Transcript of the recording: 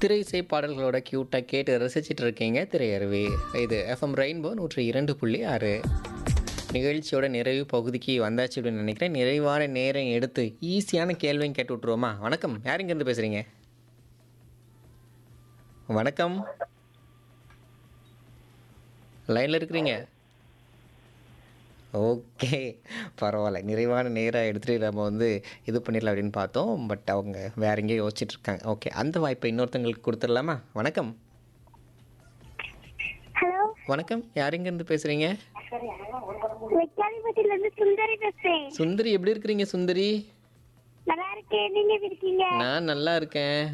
திரை இசை பாடல்களோட க்யூட்டாக கேட்டு ரசிச்சிட்டு இருக்கீங்க திரையருவி இது எஃப்எம் ரெயின்போ நூற்றி இரண்டு புள்ளி ஆறு நிகழ்ச்சியோட நிறைவு பகுதிக்கு வந்தாச்சு அப்படின்னு நினைக்கிறேன் நிறைவான நேரம் எடுத்து ஈஸியான கேள்வியும் கேட்டு விட்ருவோமா வணக்கம் யார் இங்கேருந்து பேசுகிறீங்க வணக்கம் லைனில் இருக்கிறீங்க ஓகே பரவாயில்ல நிறைவான நேராக எடுத்துகிட்டு நம்ம வந்து இது பண்ணிடலாம் அப்படின்னு பார்த்தோம் பட் அவங்க வேற எங்கேயோ யோசிச்சுட்டு இருக்காங்க ஓகே அந்த வாய்ப்பை இன்னொருத்தங்களுக்கு கொடுத்துடலாமா வணக்கம் ஹலோ வணக்கம் யார் இருந்து பேசுகிறீங்க வெக்காலிப்பட்டில இருந்து சுந்தரி பேசுறேன் சுந்தரி எப்படி இருக்கிறீங்க சுந்தரி நல்லா இருக்கேன் நீங்க எப்படி இருக்கீங்க நான் நல்லா இருக்கேன்